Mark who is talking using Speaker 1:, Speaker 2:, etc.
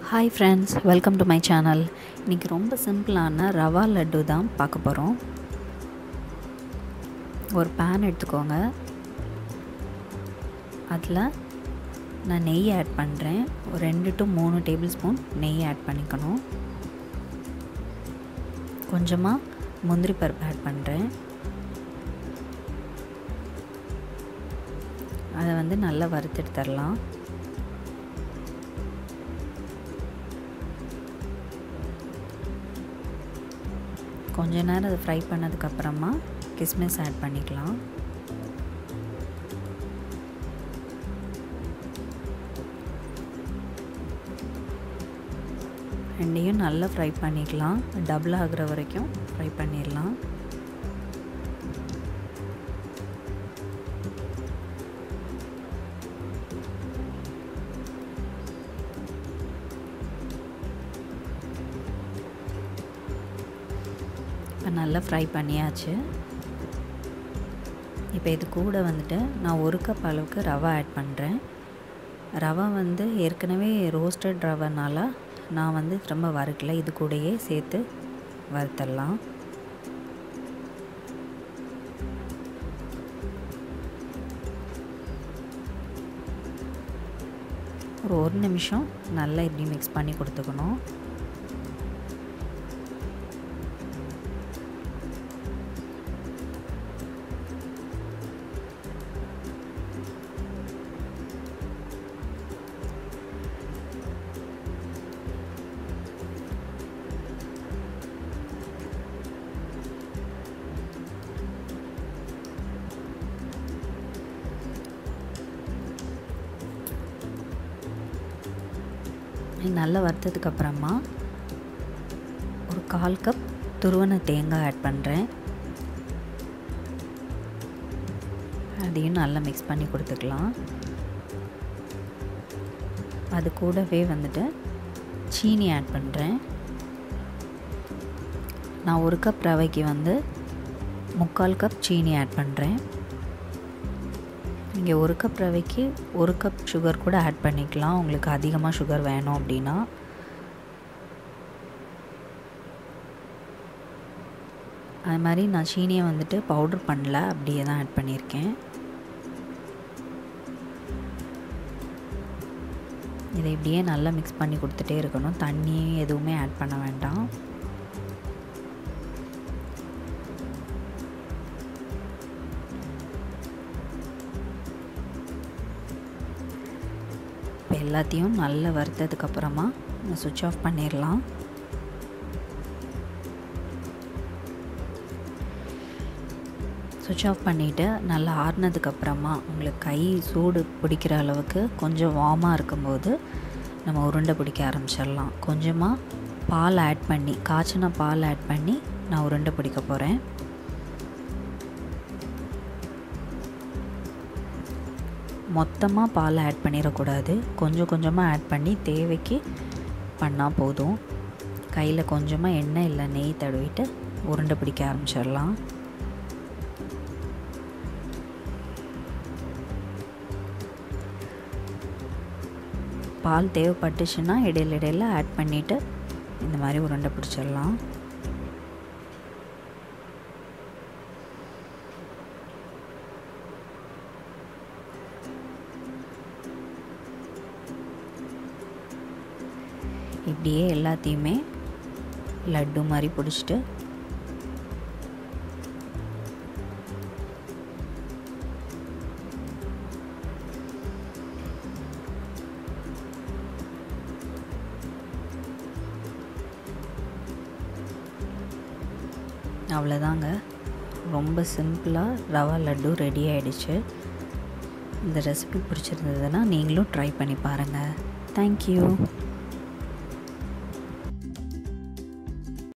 Speaker 1: hi friends welcome to my channel இன்றைக்கி ரொம்ப சிம்பிளான ரவா லட்டு தான் பார்க்க போகிறோம் ஒரு பேன் எடுத்துக்கோங்க அதில் நான் நெய் ஆட் பண்ணுறேன் ஒரு ரெண்டு டு மூணு டேபிள் ஸ்பூன் நெய் ஆட் பண்ணிக்கணும் கொஞ்சமாக முந்திரி பருப்பு ஆட் பண்ணுறேன் அதை வந்து நல்லா வறுத்தெடுத்துடலாம் கொஞ்ச நேரம் அதை ஃப்ரை பண்ணதுக்கப்புறமா கிஸ்மிஸ் ஆட் பண்ணிக்கலாம் ரெண்டையும் நல்லா ஃப்ரை பண்ணிக்கலாம் டபுள் ஆகிற வரைக்கும் ஃப்ரை பண்ணிடலாம் இப்போ நல்லா ஃப்ரை பண்ணியாச்சு இப்போ இது கூட வந்துட்டு நான் ஒரு கப் அளவுக்கு ரவை ஆட் பண்ணுறேன் ரவை வந்து ஏற்கனவே ரோஸ்டட் ரவைனால நான் வந்து ரொம்ப வறுக்கல இது கூடயே சேர்த்து வறுத்தரலாம் ஒரு ஒரு நிமிஷம் நல்லா இப்படி மிக்ஸ் பண்ணி கொடுத்துக்கணும் நல்லா வறுத்ததுக்கப்புறமா ஒரு கால் கப் துருவன தேங்காய் ஆட் பண்ணுறேன் அதையும் நல்லா மிக்ஸ் பண்ணி கொடுத்துக்கலாம் அது கூடவே வந்துட்டு சீனி ஆட் பண்ணுறேன் நான் ஒரு கப் ரவைக்கு வந்து முக்கால் கப் சீனி ஆட் பண்ணுறேன் நீங்கள் ஒரு கப் ரவைக்கு ஒரு கப் சுகர் கூட ஆட் பண்ணிக்கலாம் உங்களுக்கு அதிகமாக சுகர் வேணும் அப்படின்னா அது மாதிரி நான் சீனியை வந்துட்டு பவுட்ரு பண்ணல அப்படியே தான் ஆட் பண்ணியிருக்கேன் இதை இப்படியே நல்லா மிக்ஸ் பண்ணி கொடுத்துட்டே இருக்கணும் தண்ணி எதுவுமே ஆட் பண்ண வேண்டாம் இப்போ எல்லாத்தையும் நல்லா வறுத்ததுக்கப்புறமா சுவிட்ச் ஆஃப் பண்ணிடலாம் சுவிட்ச் ஆஃப் பண்ணிவிட்டு நல்லா ஆறுனதுக்கப்புறமா உங்களுக்கு கை சூடு பிடிக்கிற அளவுக்கு கொஞ்சம் வார்மாக இருக்கும்போது நம்ம உருண்டை பிடிக்க ஆரம்பிச்சிடலாம் கொஞ்சமாக பால் ஆட் பண்ணி காய்ச்சின பால் ஆட் பண்ணி நான் உருண்டை பிடிக்க போகிறேன் மொத்தமாக பால் ஆட் பண்ணிடக்கூடாது கொஞ்சம் கொஞ்சமாக ஆட் பண்ணி தேவைக்கு பண்ணால் போதும் கையில் கொஞ்சமாக எண்ணெய் இல்லை நெய் தடவிட்டு உருண்டை பிடிக்க ஆரம்பிச்சிடலாம் பால் தேவைப்பட்டுச்சுன்னா இடையில இடையில ஆட் பண்ணிவிட்டு இந்த மாதிரி உருண்டை பிடிச்சிடலாம் இப்படியே எல்லாத்தையுமே லட்டு மாதிரி பிடிச்சிட்டு அவ்வளோதாங்க ரொம்ப சிம்பிளாக ரவா லட்டு ரெடி ஆகிடுச்சு இந்த ரெசிபி பிடிச்சிருந்ததுன்னா நீங்களும் ட்ரை பண்ணி பாருங்கள் தேங்க்யூ